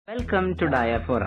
welcome to ഡയഫോറ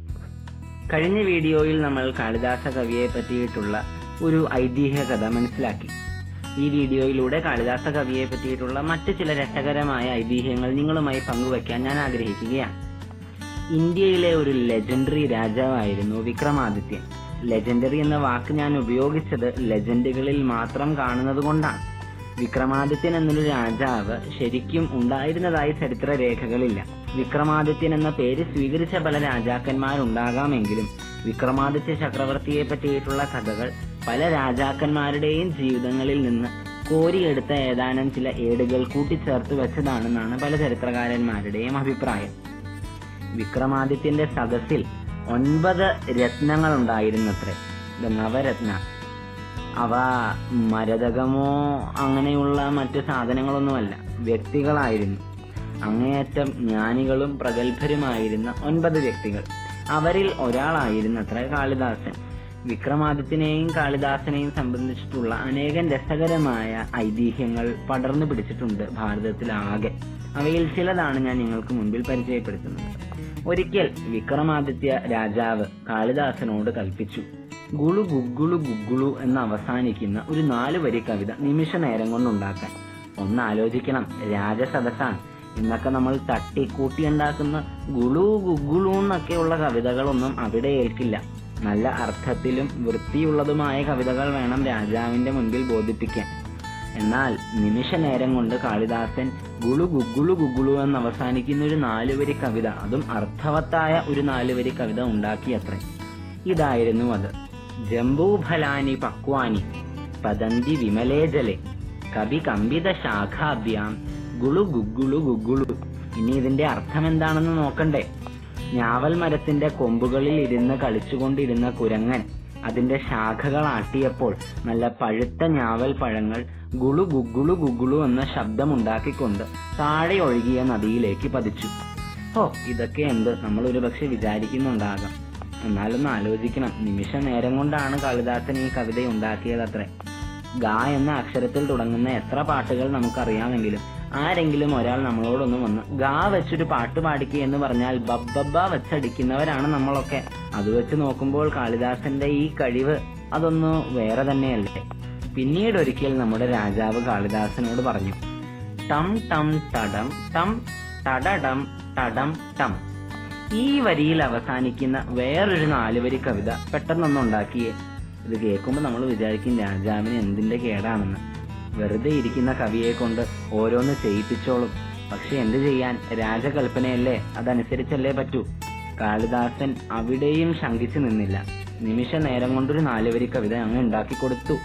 കഴിഞ്ഞ വീഡിയോയിൽ നമ്മൾ കാളിദാസ കവിയെ പറ്റിയിട്ടുള്ള ഒരു ഐതിഹ്യ കഥ മനസ്സിലാക്കി ഈ വീഡിയോയിലൂടെ കാളിദാസ കവിയെ പറ്റിയിട്ടുള്ള മറ്റു ചില രസകരമായ ഐതിഹ്യങ്ങൾ നിങ്ങളുമായി പങ്കുവയ്ക്കാൻ ഞാൻ ആഗ്രഹിക്കുകയാണ് ഇന്ത്യയിലെ ഒരു ലെജൻഡറി രാജാവായിരുന്നു വിക്രമാദിത്യൻ ലെജൻഡറി എന്ന വാക്ക് ഞാൻ ഉപയോഗിച്ചത് ലെജൻഡുകളിൽ മാത്രം കാണുന്നത് കൊണ്ടാണ് വിക്രമാദിത്യൻ എന്നൊരു രാജാവ് ശരിക്കും ഉണ്ടായിരുന്നതായി ചരിത്ര രേഖകളില്ല വിക്രമാദിത്യൻ എന്ന പേര് സ്വീകരിച്ച പല രാജാക്കന്മാരുണ്ടാകാമെങ്കിലും വിക്രമാദിത്യ ചക്രവർത്തിയെ പറ്റിയിട്ടുള്ള കഥകൾ പല രാജാക്കന്മാരുടെയും ജീവിതങ്ങളിൽ നിന്ന് കോരിയെടുത്ത ഏതാനും ചില ഏടുകൾ കൂട്ടിച്ചേർത്ത് വെച്ചതാണെന്നാണ് പല ചരിത്രകാരന്മാരുടെയും അഭിപ്രായം വിക്രമാദിത്യന്റെ സദസ്സിൽ ഒൻപത് രത്നങ്ങൾ ഉണ്ടായിരുന്നത്രേ ഇത് നവരത്ന അവ മരതകമോ അങ്ങനെയുള്ള മറ്റു സാധനങ്ങളൊന്നുമല്ല വ്യക്തികളായിരുന്നു അങ്ങേയറ്റം ജ്ഞാനികളും പ്രഗത്ഭരുമായിരുന്ന ഒൻപത് വ്യക്തികൾ അവരിൽ ഒരാളായിരുന്നത്ര കാളിദാസൻ വിക്രമാദിത്യനെയും കാളിദാസനെയും സംബന്ധിച്ചിട്ടുള്ള അനേകം രസകരമായ ഐതിഹ്യങ്ങൾ പടർന്നു പിടിച്ചിട്ടുണ്ട് ഭാരതത്തിലാകെ അവയിൽ ചിലതാണ് ഞാൻ നിങ്ങൾക്ക് മുൻപിൽ പരിചയപ്പെടുത്തുന്നത് ഒരിക്കൽ വിക്രമാദിത്യ രാജാവ് കാളിദാസനോട് കൽപ്പിച്ചു ഗുളു ഗുഗുളു ഗുഗുളു എന്ന് അവസാനിക്കുന്ന ഒരു നാല് വരി കവിത നിമിഷ നേരം കൊണ്ടുണ്ടാക്കാൻ ഒന്ന് ആലോചിക്കണം രാജസദസ്സാണ് ഇന്നൊക്കെ നമ്മൾ തട്ടിക്കൂട്ടി ഉണ്ടാക്കുന്ന ഗുളു ഗുഗുളു എന്നൊക്കെയുള്ള കവിതകളൊന്നും അവിടെ ഏൽക്കില്ല നല്ല അർത്ഥത്തിലും വൃത്തിയുള്ളതുമായ കവിതകൾ വേണം രാജാവിന്റെ മുൻപിൽ ബോധിപ്പിക്കാൻ എന്നാൽ നിമിഷ നേരം കൊണ്ട് കാളിദാസൻ ഗുളു ഗുഗുളു ഗുഗുളു എന്ന് അവസാനിക്കുന്ന ഒരു നാലുവരി കവിത അതും അർത്ഥവത്തായ ഒരു നാലുവരി കവിത ഉണ്ടാക്കിയത്രേ ഇതായിരുന്നു അത് ജംബൂഫലാനി പക്വാനി പതന്തി വിമലേ ജലെ കവി കമ്പിത ശാഖാഭ്യാം ഗുളു ഗുഗുളു ഗുഗുളു ഇനി ഇതിന്റെ അർത്ഥം എന്താണെന്ന് നോക്കണ്ടേ ഞാവൽ മരത്തിന്റെ കൊമ്പുകളിൽ ഇരുന്ന് കളിച്ചുകൊണ്ടിരുന്ന കുരങ്ങൻ അതിന്റെ ശാഖകൾ ആട്ടിയപ്പോൾ നല്ല പഴുത്ത ഞാവൽ പഴങ്ങൾ ഗുളു ഗുഗുളു ഗുഗുളു എന്ന ശബ്ദമുണ്ടാക്കിക്കൊണ്ട് താഴെ ഒഴുകിയ നദിയിലേക്ക് പതിച്ചു ഓ ഇതൊക്കെ എന്ത് നമ്മൾ ഒരു പക്ഷെ വിചാരിക്കുന്നുണ്ടാകാം എന്നാലൊന്ന് ആലോചിക്കണം നിമിഷ നേരം കൊണ്ടാണ് കാളിദാസൻ ഈ കവിത ഉണ്ടാക്കിയതത്രേ ഗ എന്ന അക്ഷരത്തിൽ തുടങ്ങുന്ന എത്ര പാട്ടുകൾ നമുക്കറിയാമെങ്കിലും ആരെങ്കിലും ഒരാൾ നമ്മളോടൊന്നും വന്ന് ഗാ വെച്ചൊരു പാട്ട് പാടിക്കുക എന്ന് പറഞ്ഞാൽ ബബ്ബബ്ബ വെച്ചടിക്കുന്നവരാണ് നമ്മളൊക്കെ അത് വെച്ച് നോക്കുമ്പോൾ കാളിദാസന്റെ ഈ കഴിവ് അതൊന്നു വേറെ തന്നെയല്ലേ പിന്നീട് ഒരിക്കൽ നമ്മുടെ രാജാവ് കാളിദാസനോട് പറഞ്ഞു ടം ടം ടടം ടം ടടടം ടടം ടം ഈ വരിയിൽ അവസാനിക്കുന്ന വേറൊരു നാലുവരി കവിത പെട്ടെന്നൊന്നും ഉണ്ടാക്കിയേ ഇത് കേൾക്കുമ്പോൾ നമ്മൾ വിചാരിക്കും രാജാവിന് എന്തിന്റെ കേടാണെന്ന് വെറുതെ ഇരിക്കുന്ന കവിയെ കൊണ്ട് ഓരോന്ന് ചെയ്യിപ്പിച്ചോളും പക്ഷെ എന്ത് ചെയ്യാൻ രാജകൽപ്പനയല്ലേ അതനുസരിച്ചല്ലേ പറ്റൂ കാളിദാസൻ അവിടെയും ശങ്കിച്ചു നിന്നില്ല നിമിഷ നേരം കൊണ്ടൊരു നാലുവരി കവിത അങ്ങ് ഉണ്ടാക്കി കൊടുത്തു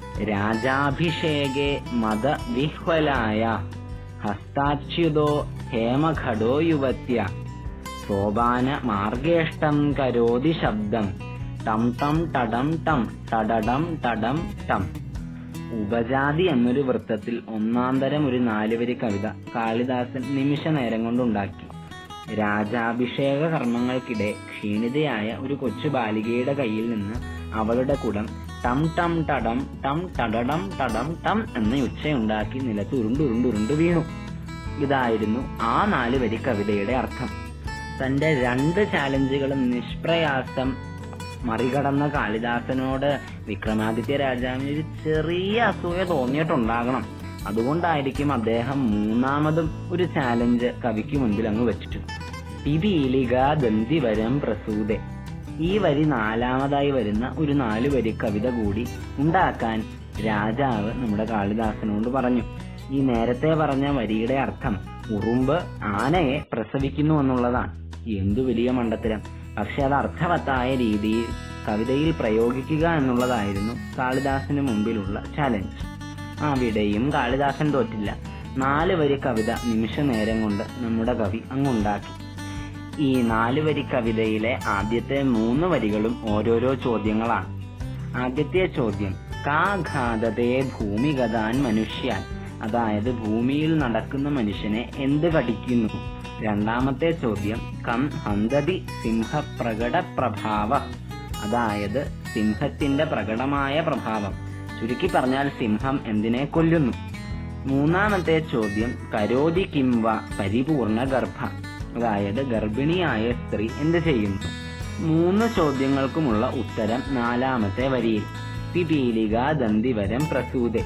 രാജാഭിഷേകെ മത വിഹ്വലായ ഹസ്താച്യുതോ ഹേമഘടോ യുവത്യ സോപാന മാർഗേഷ്ടം കരോതി ശബ്ദം ടം ടം ടടം ടം ടടടം ടടം ടം ഉപജാതി എന്നൊരു വൃത്തത്തിൽ ഒന്നാന്തരം ഒരു നാലുവരി കവിത കാളിദാസൻ നിമിഷ നേരം കൊണ്ടുണ്ടാക്കി രാജാഭിഷേക കർമ്മങ്ങൾക്കിടെ ക്ഷീണിതയായ ഒരു കൊച്ചു ബാലികയുടെ കയ്യിൽ നിന്ന് അവളുടെ കുടം ടം ടം ടടം ടം ടടടം ടടം ടം എന്ന ഉച്ചയുണ്ടാക്കി നിലത്ത് ഉരുണ്ടുരുണ്ടുരുണ്ടു വീണു ഇതായിരുന്നു ആ നാല് വരി കവിതയുടെ അർത്ഥം തന്റെ രണ്ട് ചാലഞ്ചുകളും നിഷ്പ്രയാസം മറികടന്ന കാളിദാസനോട് വിക്രമാദിത്യ രാജാവിന് ഒരു ചെറിയ അസൂയ തോന്നിയിട്ടുണ്ടാകണം അതുകൊണ്ടായിരിക്കും അദ്ദേഹം മൂന്നാമതും ഒരു ചാലഞ്ച് കവിക്ക് മുൻപിൽ അങ്ങ് വെച്ചിട്ടു പിപീലിക ദന്തിവരം പ്രസൂതെ ഈ വരി നാലാമതായി വരുന്ന ഒരു നാല് വരി കവിത കൂടി ഉണ്ടാക്കാൻ രാജാവ് നമ്മുടെ കാളിദാസനോട് പറഞ്ഞു ഈ നേരത്തെ പറഞ്ഞ വരിയുടെ അർത്ഥം ഉറുമ്പ് ആനയെ പ്രസവിക്കുന്നു എന്നുള്ളതാണ് എന്തു വലിയ മണ്ടത്തരം പക്ഷെ അത് അർത്ഥവത്തായ രീതിയിൽ കവിതയിൽ പ്രയോഗിക്കുക എന്നുള്ളതായിരുന്നു കാളിദാസന് മുമ്പിലുള്ള ചാലഞ്ച് അവിടെയും കാളിദാസൻ തോറ്റില്ല നാല് വരി കവിത നിമിഷ നേരം കൊണ്ട് നമ്മുടെ കവി അങ്ങുണ്ടാക്കി ഈ നാല് വരി കവിതയിലെ ആദ്യത്തെ മൂന്ന് വരികളും ഓരോരോ ചോദ്യങ്ങളാണ് ആദ്യത്തെ ചോദ്യം കാ ഘാതതേ ഭൂമിഗതാൻ മനുഷ്യാൻ അതായത് ഭൂമിയിൽ നടക്കുന്ന മനുഷ്യനെ എന്ത് കടിക്കുന്നു രണ്ടാമത്തെ ചോദ്യം കം ഹന്തതി സിംഹ പ്രകട പ്രഭാവ അതായത് സിംഹത്തിന്റെ പ്രകടമായ പ്രഭാവം ചുരുക്കി പറഞ്ഞാൽ സിംഹം എന്തിനെ കൊല്ലുന്നു മൂന്നാമത്തെ ചോദ്യം കരോതി കിംവ പരിപൂർണ ഗർഭ അതായത് ഗർഭിണിയായ സ്ത്രീ എന്ത് ചെയ്യുന്നു മൂന്ന് ചോദ്യങ്ങൾക്കുമുള്ള ഉത്തരം നാലാമത്തെ വരിയിൽ പിപീലിക ദന്തിവരം പ്രസൂതെ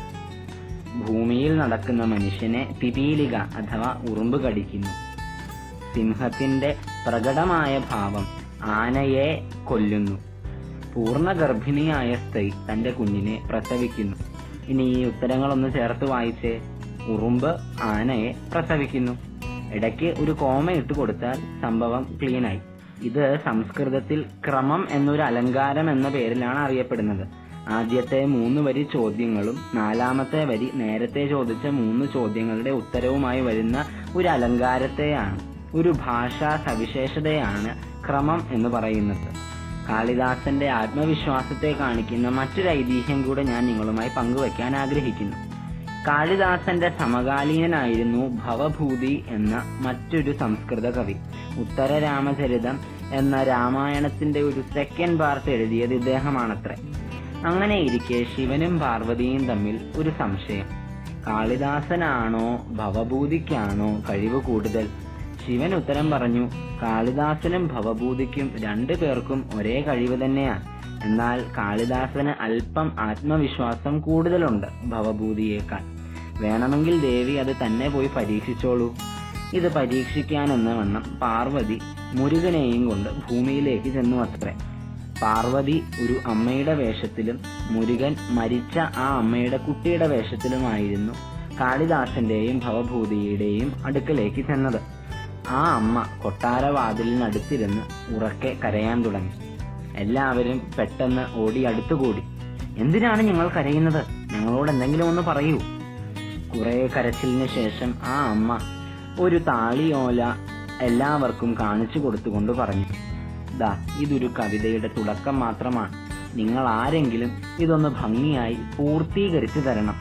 ഭൂമിയിൽ നടക്കുന്ന മനുഷ്യനെ പിപീലിക അഥവാ ഉറുമ്പ് കടിക്കുന്നു സിംഹത്തിന്റെ പ്രകടമായ ഭാവം ആനയെ കൊല്ലുന്നു പൂർണ്ണ ഗർഭിണിയായ സ്ത്രീ തന്റെ കുഞ്ഞിനെ പ്രസവിക്കുന്നു ഇനി ഈ ഉത്തരങ്ങളൊന്ന് ചേർത്ത് വായിച്ചേ ഉറുമ്പ് ആനയെ പ്രസവിക്കുന്നു ഇടയ്ക്ക് ഒരു കോമ ഇട്ട് കൊടുത്താൽ സംഭവം ക്ലീനായി ഇത് സംസ്കൃതത്തിൽ ക്രമം എന്നൊരു അലങ്കാരം എന്ന പേരിലാണ് അറിയപ്പെടുന്നത് ആദ്യത്തെ മൂന്ന് വരി ചോദ്യങ്ങളും നാലാമത്തെ വരി നേരത്തെ ചോദിച്ച മൂന്ന് ചോദ്യങ്ങളുടെ ഉത്തരവുമായി വരുന്ന ഒരു അലങ്കാരത്തെയാണ് ഒരു ഭാഷാ സവിശേഷതയാണ് ക്രമം എന്ന് പറയുന്നത് കാളിദാസന്റെ ആത്മവിശ്വാസത്തെ കാണിക്കുന്ന മറ്റൊരു ഐതിഹ്യം കൂടെ ഞാൻ നിങ്ങളുമായി പങ്കുവയ്ക്കാൻ ആഗ്രഹിക്കുന്നു കാളിദാസന്റെ സമകാലീനനായിരുന്നു ഭവഭൂതി എന്ന മറ്റൊരു സംസ്കൃത കവി ഉത്തരരാമചരിതം എന്ന രാമായണത്തിന്റെ ഒരു സെക്കൻഡ് പാർട്ട് എഴുതിയത് ഇദ്ദേഹമാണത്രേ അങ്ങനെ ഇരിക്കെ ശിവനും പാർവതിയും തമ്മിൽ ഒരു സംശയം കാളിദാസനാണോ ഭവഭൂതിക്കാണോ കഴിവ് കൂടുതൽ ശിവൻ ഉത്തരം പറഞ്ഞു കാളിദാസനും ഭവഭൂതിക്കും രണ്ടു പേർക്കും ഒരേ കഴിവ് തന്നെയാണ് എന്നാൽ കാളിദാസന് അല്പം ആത്മവിശ്വാസം കൂടുതലുണ്ട് ഭവഭൂതിയേക്കാൾ വേണമെങ്കിൽ ദേവി അത് തന്നെ പോയി പരീക്ഷിച്ചോളൂ ഇത് പരീക്ഷിക്കാനെന്ന വണ്ണം പാർവതി മുരുകനെയും കൊണ്ട് ഭൂമിയിലേക്ക് ചെന്നു അത്രേ പാർവതി ഒരു അമ്മയുടെ വേഷത്തിലും മുരുകൻ മരിച്ച ആ അമ്മയുടെ കുട്ടിയുടെ വേഷത്തിലുമായിരുന്നു കാളിദാസന്റെയും ഭവഭൂതിയുടെയും അടുക്കലേക്ക് ചെന്നത് ആ അമ്മ കൊട്ടാരവാതിലിനടുത്തിരുന്ന് ഉറക്കെ കരയാൻ തുടങ്ങി എല്ലാവരും പെട്ടെന്ന് ഓടി അടുത്തുകൂടി എന്തിനാണ് ഞങ്ങൾ കരയുന്നത് ഞങ്ങളോട് എന്തെങ്കിലും ഒന്ന് പറയൂ കുറെ കരച്ചിലിന് ശേഷം ആ അമ്മ ഒരു താളിയോല എല്ലാവർക്കും കാണിച്ചു കൊടുത്തുകൊണ്ട് പറഞ്ഞു ദാ ഇതൊരു കവിതയുടെ തുടക്കം മാത്രമാണ് നിങ്ങൾ ആരെങ്കിലും ഇതൊന്ന് ഭംഗിയായി പൂർത്തീകരിച്ചു തരണം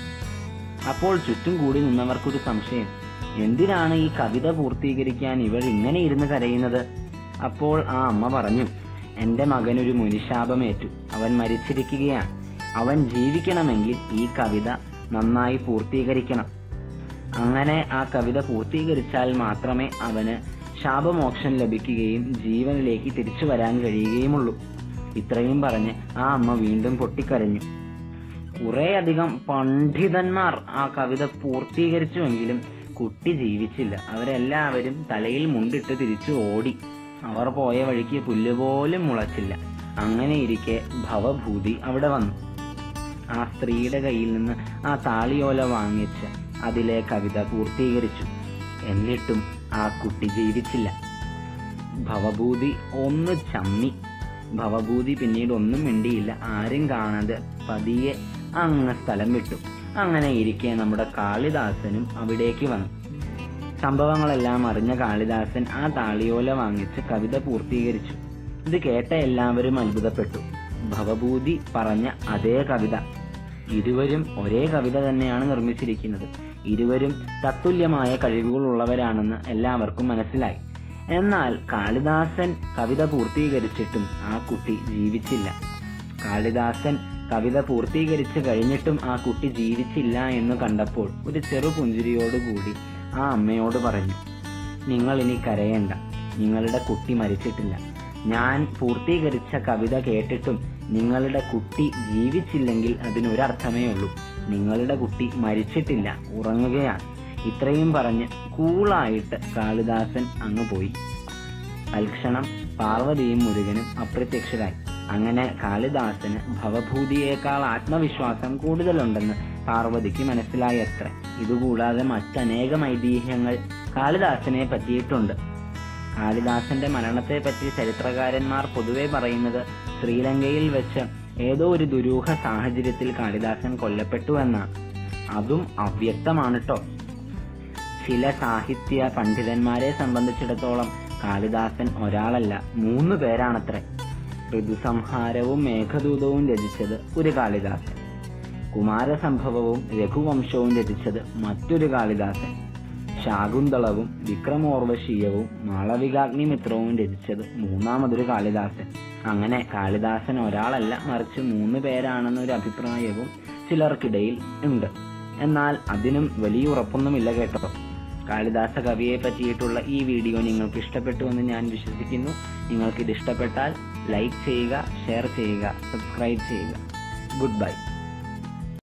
അപ്പോൾ ചുറ്റും കൂടി നിന്നവർക്കൊരു സംശയം എന്തിനാണ് ഈ കവിത പൂർത്തീകരിക്കാൻ ഇവർ ഇങ്ങനെ ഇരുന്ന് കരയുന്നത് അപ്പോൾ ആ അമ്മ പറഞ്ഞു എന്റെ മകനൊരു മുനിശാപമേറ്റു അവൻ മരിച്ചിരിക്കുകയാണ് അവൻ ജീവിക്കണമെങ്കിൽ ഈ കവിത നന്നായി പൂർത്തീകരിക്കണം അങ്ങനെ ആ കവിത പൂർത്തീകരിച്ചാൽ മാത്രമേ അവന് ശാപമോക്ഷം ലഭിക്കുകയും ജീവനിലേക്ക് തിരിച്ചു വരാൻ കഴിയുകയുമുള്ളൂ ഇത്രയും പറഞ്ഞ് ആ അമ്മ വീണ്ടും പൊട്ടിക്കരഞ്ഞു കുറേയധികം പണ്ഡിതന്മാർ ആ കവിത പൂർത്തീകരിച്ചുവെങ്കിലും കുട്ടി ജീവിച്ചില്ല അവരെല്ലാവരും തലയിൽ മുണ്ടിട്ട് തിരിച്ചു ഓടി അവർ പോയ വഴിക്ക് പുല്ലുപോലും മുളച്ചില്ല അങ്ങനെ ഇരിക്കെ ഭവഭൂതി അവിടെ വന്നു ആ സ്ത്രീയുടെ കയ്യിൽ നിന്ന് ആ താളിയോല വാങ്ങിച്ച് അതിലെ കവിത പൂർത്തീകരിച്ചു എന്നിട്ടും ആ കുട്ടി ജീവിച്ചില്ല ഭവഭൂതി ഒന്ന് ചമ്മി ഭവഭൂതി പിന്നീട് ഒന്നും മിണ്ടിയില്ല ആരും കാണാതെ പതിയെ അങ്ങ് സ്ഥലം വിട്ടു അങ്ങനെ ഇരിക്കെ നമ്മുടെ കാളിദാസനും അവിടേക്ക് വന്നു സംഭവങ്ങളെല്ലാം അറിഞ്ഞ കാളിദാസൻ ആ താളിയോല വാങ്ങിച്ച് കവിത പൂർത്തീകരിച്ചു ഇത് കേട്ട എല്ലാവരും അത്ഭുതപ്പെട്ടു ഭവഭൂതി പറഞ്ഞ അതേ കവിത ഇരുവരും ഒരേ കവിത തന്നെയാണ് നിർമ്മിച്ചിരിക്കുന്നത് ഇരുവരും തത്തുല്യമായ കഴിവുകളുള്ളവരാണെന്ന് എല്ലാവർക്കും മനസ്സിലായി എന്നാൽ കാളിദാസൻ കവിത പൂർത്തീകരിച്ചിട്ടും ആ കുട്ടി ജീവിച്ചില്ല കാളിദാസൻ കവിത പൂർത്തീകരിച്ചു കഴിഞ്ഞിട്ടും ആ കുട്ടി ജീവിച്ചില്ല എന്ന് കണ്ടപ്പോൾ ഒരു ചെറു പുഞ്ചിരിയോടുകൂടി ആ അമ്മയോട് പറഞ്ഞു നിങ്ങൾ ഇനി കരയണ്ട നിങ്ങളുടെ കുട്ടി മരിച്ചിട്ടില്ല ഞാൻ പൂർത്തീകരിച്ച കവിത കേട്ടിട്ടും നിങ്ങളുടെ കുട്ടി ജീവിച്ചില്ലെങ്കിൽ അതിനൊരർത്ഥമേ ഉള്ളൂ നിങ്ങളുടെ കുട്ടി മരിച്ചിട്ടില്ല ഉറങ്ങുകയാണ് ഇത്രയും പറഞ്ഞ് കൂളായിട്ട് കാളിദാസൻ അങ്ങ് പോയി തൽക്ഷണം പാർവതിയും മുരുകനും അപ്രത്യക്ഷരായി അങ്ങനെ കാളിദാസന് ഭവഭൂതിയേക്കാൾ ആത്മവിശ്വാസം കൂടുതലുണ്ടെന്ന് പാർവതിക്ക് മനസ്സിലായി അത്ര ഇതുകൂടാതെ മറ്റനേകം ഐതിഹ്യങ്ങൾ കാളിദാസനെ പറ്റിയിട്ടുണ്ട് കാളിദാസന്റെ മരണത്തെ പറ്റി ചരിത്രകാരന്മാർ പൊതുവെ പറയുന്നത് ശ്രീലങ്കയിൽ വെച്ച് ഏതോ ഒരു ദുരൂഹ സാഹചര്യത്തിൽ കാളിദാസൻ കൊല്ലപ്പെട്ടു എന്നാണ് അതും അവ്യക്തമാണ് ട്ടോ ചില സാഹിത്യ പണ്ഡിതന്മാരെ സംബന്ധിച്ചിടത്തോളം കാളിദാസൻ ഒരാളല്ല മൂന്ന് പേരാണത്രേ ഋതുസംഹാരവും മേഘദൂതവും രചിച്ചത് ഒരു കാളിദാസൻ കുമാരസംഭവവും രഘുവംശവും രചിച്ചത് മറ്റൊരു കാളിദാസൻ ശാകുന്തളവും വിക്രമോർവശീയവും മാളവികാഗ്നിമിത്രവും രചിച്ചത് മൂന്നാമതൊരു കാളിദാസൻ അങ്ങനെ കാളിദാസൻ ഒരാളല്ല മറിച്ച് മൂന്ന് പേരാണെന്നൊരു അഭിപ്രായവും ചിലർക്കിടയിൽ ഉണ്ട് എന്നാൽ അതിനും വലിയ ഉറപ്പൊന്നുമില്ല കേട്ടോ കാളിദാസ കവിയെ പറ്റിയിട്ടുള്ള ഈ വീഡിയോ നിങ്ങൾക്ക് ഇഷ്ടപ്പെട്ടു എന്ന് ഞാൻ വിശ്വസിക്കുന്നു നിങ്ങൾക്ക് ഇത് ഇഷ്ടപ്പെട്ടാൽ ലൈക്ക് ചെയ്യുക ഷെയർ ചെയ്യുക സബ്സ്ക്രൈബ് ചെയ്യുക ഗുഡ് ബൈ